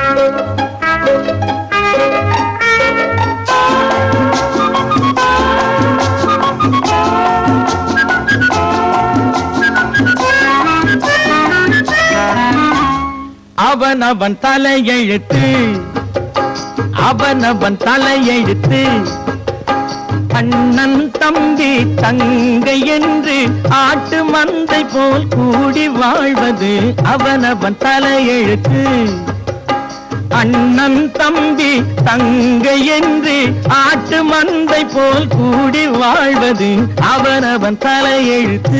அவனவன் தலையெழுத்து அவனவன் தலையெழுத்து அண்ணன் தம்பி தங்கை என்று ஆட்டு மந்தை போல் கூடி வாழ்வது அவனவன் தலையெழுத்து அண்ணன் தம்பி தங்கை என்று ஆட்டு மந்தை போல் கூடி வாழ்வது அவனவன் தலையெழுத்து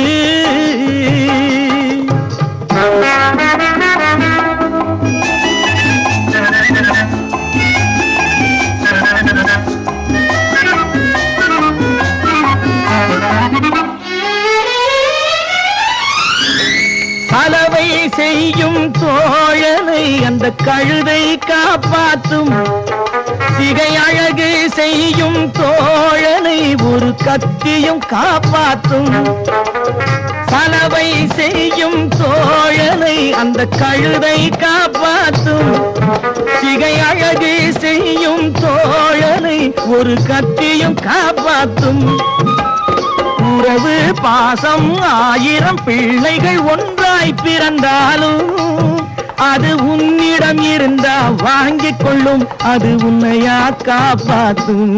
சலவை செய்யும் தோழனை அந்த கழுதை காப்பாத்தும் சிகை அழகு செய்யும் தோழனை ஒரு கத்தியும் காப்பாத்தும் சலவை செய்யும் தோழனை அந்த கழுதை காப்பாத்தும் சிகை அழகு செய்யும் தோழனை ஒரு கத்தியும் காப்பாத்தும் உறவு பாசம் ஆயிரம் பிள்ளைகள் ஒன்றாய் பிறந்தாலும் அது உன்னிடம் இருந்தா வாங்கிக் கொள்ளும் அது உன்னையா காப்பாத்தும்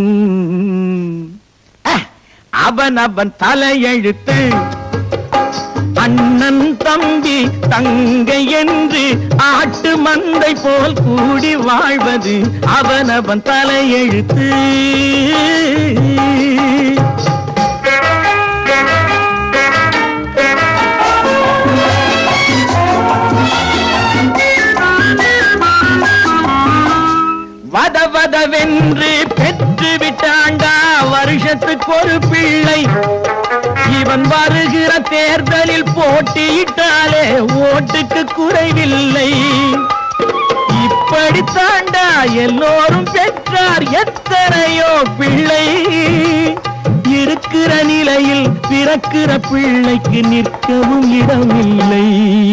அஹ், அவன் அவன் தலையெழுத்து அண்ணன் தம்பி தங்கை என்று ஆட்டு மந்தை போல் கூடி வாழ்வது அவனவன் தலையெழுத்து வத வதவென்று பெற்று விட்டாண்டா வருஷத்துக்கு ஒரு பிள்ளை இவன் வருகிற தேர்தலில் போட்டியிட்டாலே ஓட்டுக்கு குறைவில்லை இப்படித்தாண்டா எல்லோரும் பெற்றார் எத்தனையோ பிள்ளை இருக்கிற நிலையில் பிறக்கிற பிள்ளைக்கு நிற்கவும் இடமில்லை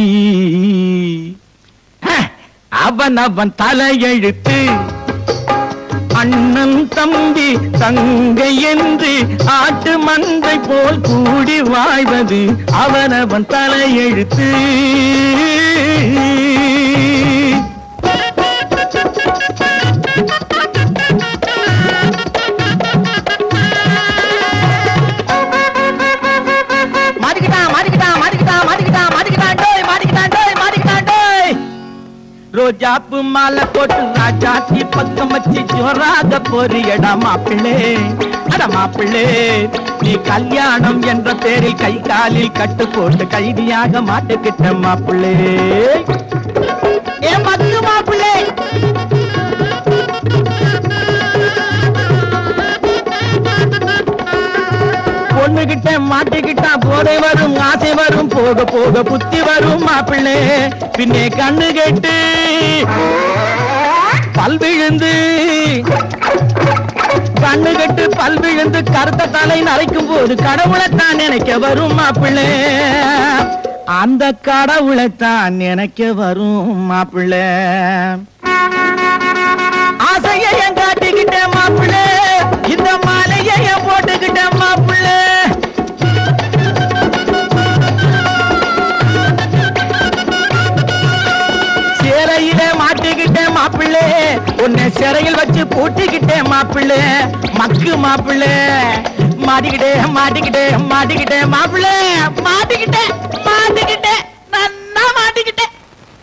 ஹ! அவன் அவன் தலையெழுத்து அண்ணன் தம்பி தங்கை என்று ஆட்டு மந்தை போல் கூடி வாழ்வது அவனவன் தலையெழுத்து மாட்டிக்கிட்டான் மாட்டிக்கிட்டான் மாட்டிக்கிட்டான் மாட்டிக்கிட்டான் மாட்டிக்கிட்டான் டோய் மாட்டிக்கிட்டான் டோய் மாட்டிக்கிட்டான் டோய் ரோஜாப்பு மாலை போட்டு ராஜாத்தி பக்கம் வச்சு ஜோராக போறியடா மாப்பிள்ளே அட மாப்பிள்ளே நீ கல்யாணம் என்ற பேரில் கை காலில் கட்டு போட்டு கைதியாக மாட்டுக்கிட்ட மாப்பிள்ளே ஏன் பத்து மாப்பிள்ளை பொண்ணுகிட்ட மாட்டிக்கிட்டா போதை வரும் ஆசை வரும் போக போக புத்தி வரும் மாப்பிள்ளே பின்னே கண்ணு கெட்டு பல் விழுந்து கண்ணு கெட்டு பல் விழுந்து கருத்த தலை நரைக்கும் போது கடவுளைத்தான் நினைக்க வரும் மாப்பிள்ளே அந்த கடவுளைத்தான் நினைக்க வரும் மாப்பிள்ளே ஆசையை என் காட்டிக்கிட்டேன் மாப்பிள்ளே இந்த மாலையை என் போட்டுக்கிட்டேன் மாப்பிள்ளே சேலையில மாட்டிக்கிட்டேன் மாப்பிள்ளே உன்னை சிறையில் வச்சு பூட்டிக்கிட்டேன் மாப்பிள்ளே மக்கு மாப்பிள்ளே மாட்டிக்கிட்டே மாட்டிக்கிட்டே மாட்டிக்கிட்டே மாப்பிள்ளே மாட்டி